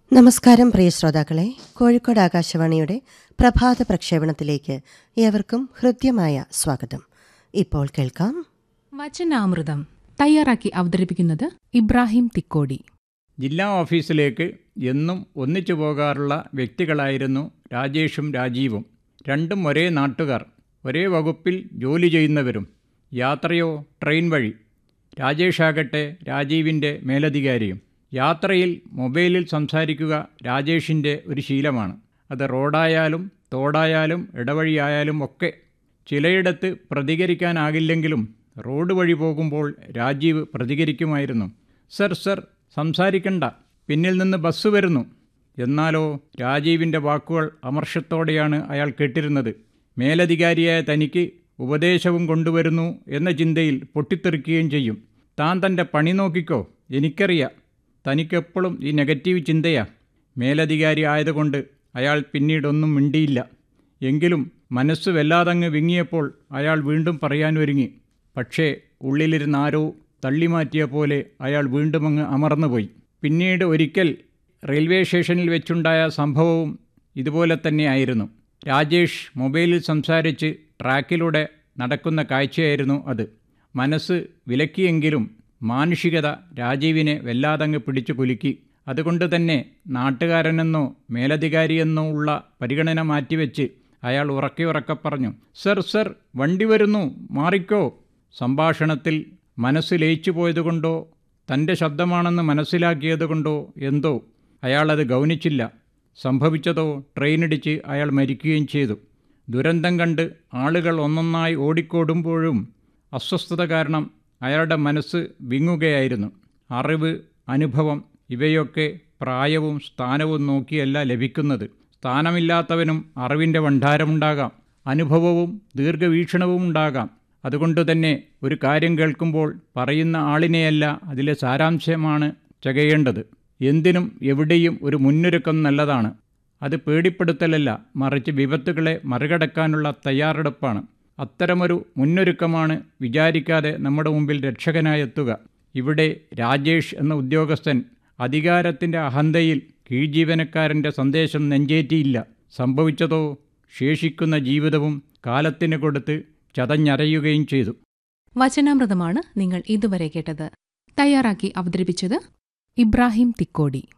നമസ്കാരം പ്രിയ ശ്രോതാക്കളെ കോഴിക്കോട് ആകാശവാണിയുടെ പ്രഭാത പ്രക്ഷേപണത്തിലേക്ക് ഏവർക്കും ഹൃദ്യമായ സ്വാഗതം ഇപ്പോൾ കേൾക്കാം വചനാമൃതം തയ്യാറാക്കി അവതരിപ്പിക്കുന്നത് ഇബ്രാഹിം തിക്കോടി ജില്ലാ ഓഫീസിലേക്ക് എന്നും ഒന്നിച്ചു പോകാറുള്ള വ്യക്തികളായിരുന്നു രാജേഷും രാജീവും രണ്ടും ഒരേ നാട്ടുകാർ ഒരേ വകുപ്പിൽ ജോലി ചെയ്യുന്നവരും യാത്രയോ ട്രെയിൻ വഴി രാജേഷാകട്ടെ രാജീവിൻ്റെ മേലധികാരിയും യാത്രയിൽ മൊബൈലിൽ സംസാരിക്കുക രാജേഷിൻ്റെ ഒരു ശീലമാണ് അത് റോഡായാലും തോടായാലും ഇടവഴിയായാലും ഒക്കെ ചിലയിടത്ത് പ്രതികരിക്കാനാകില്ലെങ്കിലും റോഡ് വഴി പോകുമ്പോൾ രാജീവ് പ്രതികരിക്കുമായിരുന്നു സർ സർ സംസാരിക്കണ്ട പിന്നിൽ നിന്ന് ബസ് വരുന്നു എന്നാലോ രാജീവിൻ്റെ വാക്കുകൾ അമർഷത്തോടെയാണ് അയാൾ കേട്ടിരുന്നത് മേലധികാരിയായ തനിക്ക് ഉപദേശവും കൊണ്ടുവരുന്നു എന്ന ചിന്തയിൽ പൊട്ടിത്തെറിക്കുകയും ചെയ്യും താൻ തൻ്റെ പണി നോക്കിക്കോ എനിക്കറിയാം തനിക്കെപ്പോഴും ഈ നെഗറ്റീവ് ചിന്തയാ മേലധികാരി ആയതുകൊണ്ട് അയാൾ പിന്നീടൊന്നും മിണ്ടിയില്ല എങ്കിലും മനസ്സ് വല്ലാതങ്ങ് വിങ്ങിയപ്പോൾ അയാൾ വീണ്ടും പറയാനൊരുങ്ങി പക്ഷേ ഉള്ളിലിരുന്ന് ആരോ തള്ളിമാറ്റിയ പോലെ അയാൾ വീണ്ടും അങ്ങ് അമർന്നുപോയി പിന്നീട് ഒരിക്കൽ റെയിൽവേ സ്റ്റേഷനിൽ വെച്ചുണ്ടായ സംഭവവും ഇതുപോലെ തന്നെയായിരുന്നു രാജേഷ് മൊബൈലിൽ സംസാരിച്ച് ട്രാക്കിലൂടെ നടക്കുന്ന കാഴ്ചയായിരുന്നു അത് മനസ്സ് വിലക്കിയെങ്കിലും മാനുഷികത രാജീവിനെ വല്ലാതങ്ങ് പിടിച്ചു കുലുക്കി അതുകൊണ്ട് തന്നെ നാട്ടുകാരനെന്നോ മേലധികാരിയെന്നോ ഉള്ള പരിഗണന മാറ്റിവെച്ച് അയാൾ ഉറക്കെ ഉറക്കെ പറഞ്ഞു സർ സർ വണ്ടി വരുന്നു മാറിക്കോ സംഭാഷണത്തിൽ മനസ്സ് ലയിച്ചു പോയതുകൊണ്ടോ തൻ്റെ ശബ്ദമാണെന്ന് മനസ്സിലാക്കിയതുകൊണ്ടോ എന്തോ അയാളത് ഗൗനിച്ചില്ല സംഭവിച്ചതോ ട്രെയിനിടിച്ച് അയാൾ മരിക്കുകയും ചെയ്തു ദുരന്തം കണ്ട് ആളുകൾ ഒന്നൊന്നായി ഓടിക്കോടുമ്പോഴും അസ്വസ്ഥത കാരണം അയാളുടെ മനസ്സ് വിങ്ങുകയായിരുന്നു അറിവ് അനുഭവം ഇവയൊക്കെ പ്രായവും സ്ഥാനവും നോക്കിയല്ല ലഭിക്കുന്നത് സ്ഥാനമില്ലാത്തവനും അറിവിൻ്റെ ഭണ്ഡാരമുണ്ടാകാം അനുഭവവും ദീർഘവീക്ഷണവും ഉണ്ടാകാം അതുകൊണ്ട് തന്നെ ഒരു കാര്യം കേൾക്കുമ്പോൾ പറയുന്ന ആളിനെയല്ല അതിലെ സാരാംശമാണ് ചകയേണ്ടത് എന്തിനും എവിടെയും ഒരു മുന്നൊരുക്കം നല്ലതാണ് അത് പേടിപ്പെടുത്തലല്ല മറിച്ച് വിപത്തുകളെ മറികടക്കാനുള്ള തയ്യാറെടുപ്പാണ് അത്തരമൊരു മുന്നൊരുക്കമാണ് വിചാരിക്കാതെ നമ്മുടെ മുമ്പിൽ രക്ഷകനായെത്തുക ഇവിടെ രാജേഷ് എന്ന ഉദ്യോഗസ്ഥൻ അധികാരത്തിൻ്റെ അഹന്തയിൽ കീഴ്ജീവനക്കാരൻ്റെ സന്ദേശം നെഞ്ചേറ്റിയില്ല സംഭവിച്ചതോ ശേഷിക്കുന്ന ജീവിതവും കാലത്തിന് കൊടുത്ത് ചതഞ്ഞരയുകയും ചെയ്തു വചനാമൃതമാണ് നിങ്ങൾ ഇതുവരെ കേട്ടത് തയ്യാറാക്കി അവതരിപ്പിച്ചത് ഇബ്രാഹിം തിക്കോടി